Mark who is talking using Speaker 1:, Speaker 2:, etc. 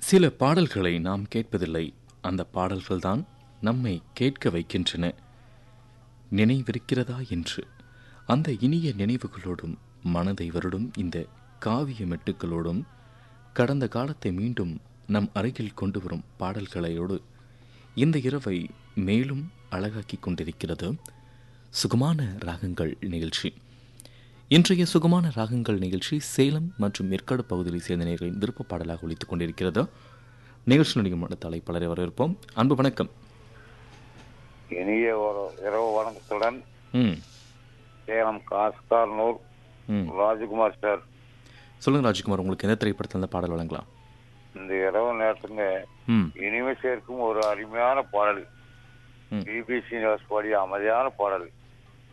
Speaker 1: சில பாடல்களை நாம் கேட்பதில்லை அந்த பாடல்கள்தான் நம்மை கேட்க வைக்கின்றன நினைவிருக்கிறதா என்று அந்த இனிய நினைவுகளோடும் மனதை வருடும் இந்த காவிய மெட்டுக்களோடும் கடந்த காலத்தை மீண்டும் நம் அருகில் கொண்டு வரும் பாடல்களையோடு இந்த இரவை மேலும் அழகாக்கிக் கொண்டிருக்கிறது சுகமான ராகங்கள் நிகழ்ச்சி இன்றைய சுகமான ராகங்கள் நிகழ்ச்சி சேலம் மற்றும் ஏற்காடு பகுதியில் சேர்ந்த நேர்களின் விருப்ப பாடலாக ஒழித்துக் கொண்டிருக்கிறது நிகழ்ச்சியினுடைய மனத்தலை பலரை வரவேற்போம் அன்பு வணக்கம்
Speaker 2: இனிய ஒரு இரவு வணக்கத்துடன்
Speaker 1: ம்
Speaker 2: சேலம் காஸ்கார்னூர்
Speaker 1: ம்
Speaker 2: ராஜகுமார் சார்
Speaker 1: சொல்லுங்க ராஜ்குமார் உங்களுக்கு எந்த திரைப்படத்தில் இந்த பாடல் வழங்கலாம்
Speaker 2: இந்த இரவு நேரத்துங்க
Speaker 1: ம்
Speaker 2: இனிமை சேர்க்கும் ஒரு அருமையான பாடல்
Speaker 1: ம்.
Speaker 2: பிபிசி நியூஸ் பாடிய அமைதியான பாடல்